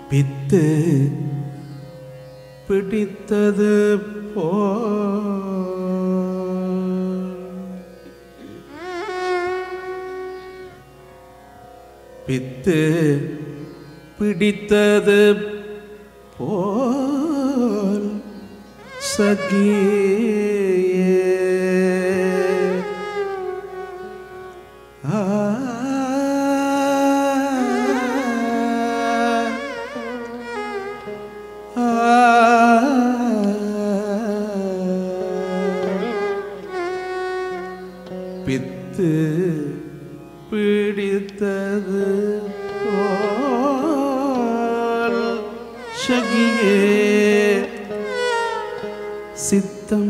பித்து பிடித்தது போ பித்து பிடித்தது போல் சகியே ஆ பித்து பிடித்தது போல் சகியே சித்தம்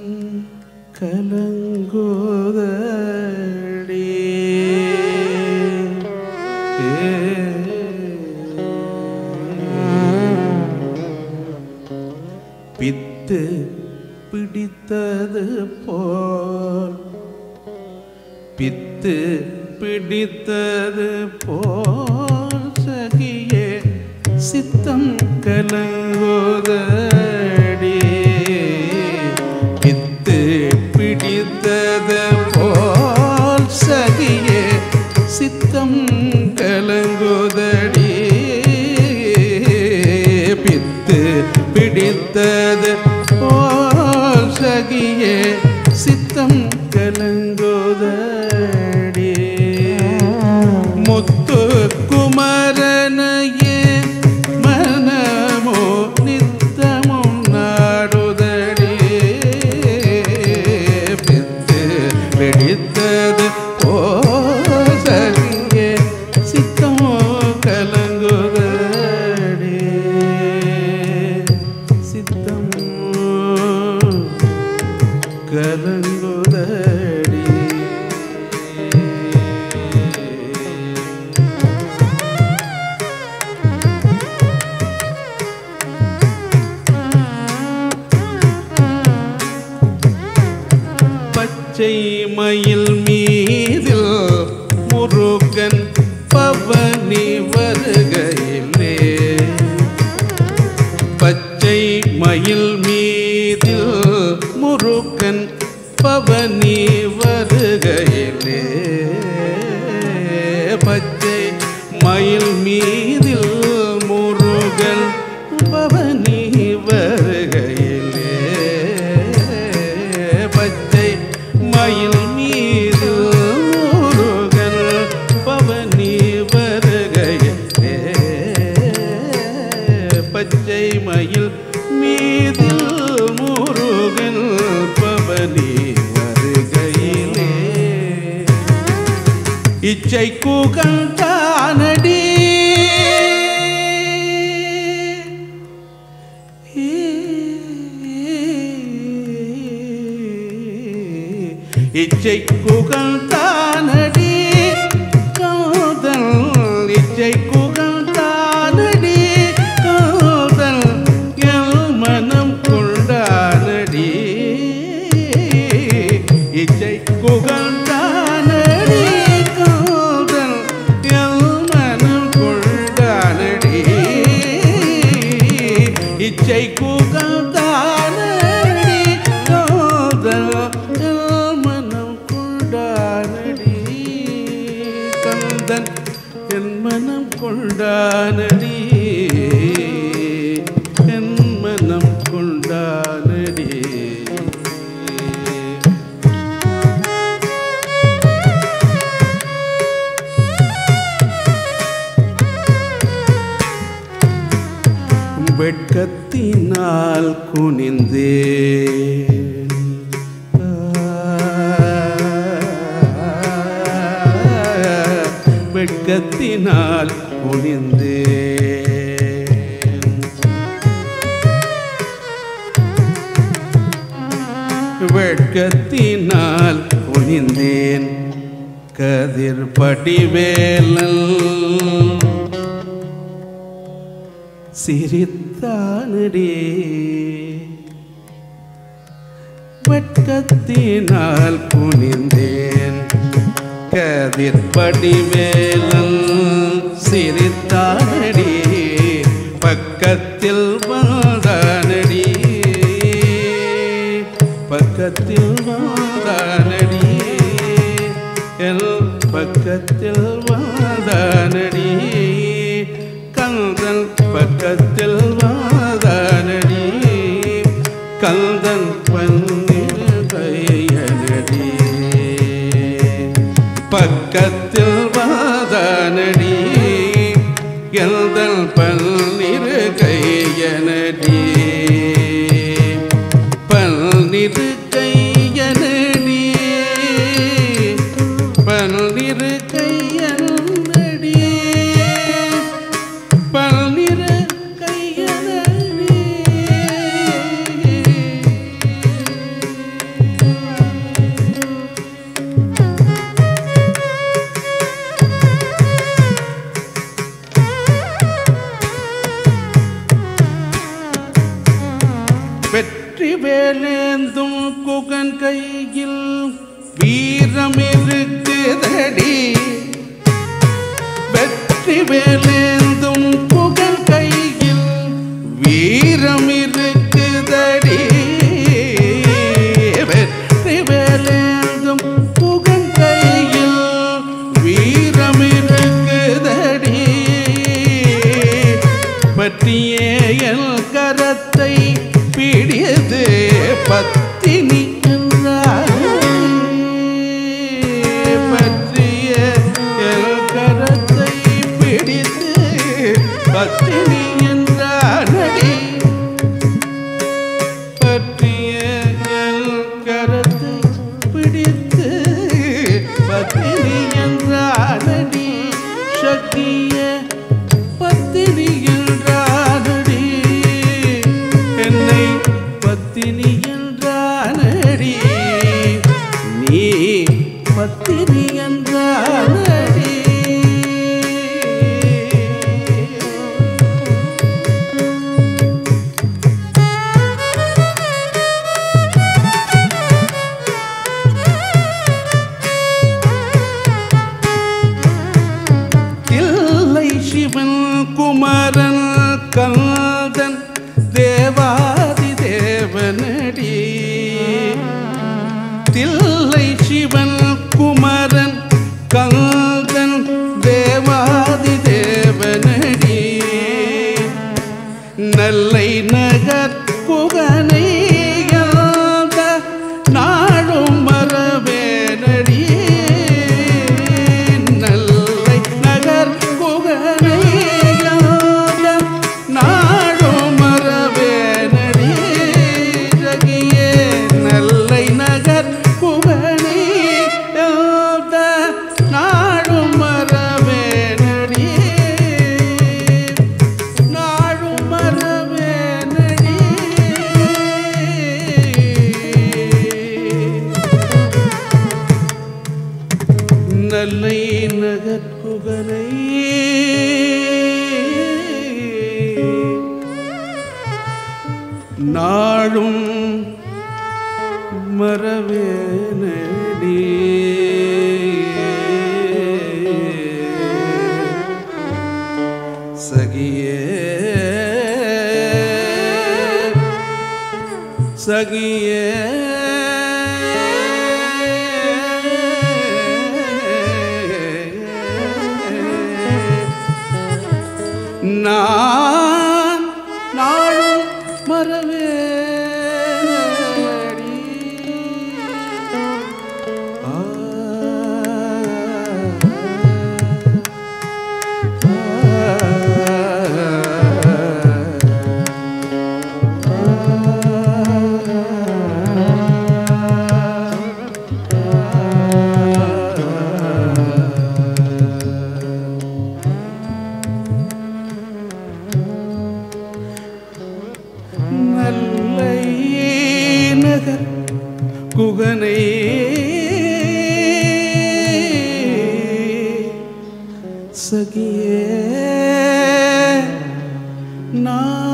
கலங்குதடி பித்து பிடித்தது போல் பித்து பிடித்தது போல் சகியே சித்தம் கலங்குதடி பித்து பிடித்தது போல் சகியே சித்தம் கலங்குதடி பித்து பிடித்தது போல் சகியே சித்தம் கலங்குதடி முத்து குமரனையே மனமோ நித்தமும் நாடுதடி பித்து பிடித்தது போல் சகியே சித்தமோ கலங்குதடி சித்தம் கலங்குதடி பச்சை மயில் மீதில் முருகன் பவனி வருகையிலே பச்சை மயில் மீதில் முருகன் பவனி வருகையிலே பச்சை மயில் மீதில் முருகன் பவனி வருகையிலே பச்சை மயில் மீதில் முருகன் பவனி வருகையிலே பச்சை மயில் மீதில் முருகன் பவனி வருகையிலே இச்சை கூகண்டானடி இச்சை குகழ்தானடி காதல் இச்சை குகழ்தானடி காதல் எல் மனம் கொண்டானடி இச்சை குகழ்தானடி காதல் எல் மனம் கொண்டானடி இச்சை குகழ்தானடி காதல் எல் மனம் கொண்டானடி கந்தன் என் மனம் கொண்டானடி என் மனம் கொண்டானடி வெட்கத்தினால் குனிந்தே வெட்கத்தினால் குனிந்தே வெட்கத்தினால் குனிந்தேன் கதிர் படிவேலல் சிரித்தானடே வெட்கத்தினால் குனிந்தேன் கதிர் படிவேலல் சிரித்தானடே பக்கத்தில் வாதானடி பக்கத்தில் வாதானடி எல் பக்கத்தில் வாதானடி கந்தன் பக்கத்தில் வாதானடி கந்தன் பன்னிரு கையனடி பக்கத்தில் வாதானடி எல்தல் பல்லிரு கையனடி பல்லிரு கையனடி பல்லிரு கையனடி பல்லிரு கையனடி வெற்றி வேலேந்தும் குகன் கையில் வீரம் இருக்குதடி வெற்றி வேலேந்தும் குகன் கையில் வீரம் இருக்குதடி வெற்றி வேலேந்தும் குகன் கையில் வீரம் இருக்குதடி பற்றிய எல் கரத்தை பிடியது பத்தினி என்றாரே. பற்றிய எல் கரத்தை பிடித்து பத்தினி என்றானடி பற்றிய எல் கரத்தை பிடித்து பத்தினி என்றானடி சக்கிய பத்தினி என்றானடி என்னை பத்தினி என்றானடி நீ பத்தினி என்றானடி இல்லை சிவன் குமரன் கந்தன் தேவாதி தேவனடி தில்லை சிவன் குமரன் கந்தன் தேவாதி தேவனடி நல்லை நகர் குகனை யாத நாளும் மரவேனடி நல்லை நகர் குகனை யாத நாளும் மரவேனடி ஜகியே நல்லை நகர் குகனை யாத நாளும் மரவேனடி நாடும் மரவேனடி நல்லை நகர்குகனை நாளும் மரவேனடி சகியே சகியே நான் நாளும் மறவேனடி ஆ நல்லை நகர் குகனை சகியே நான்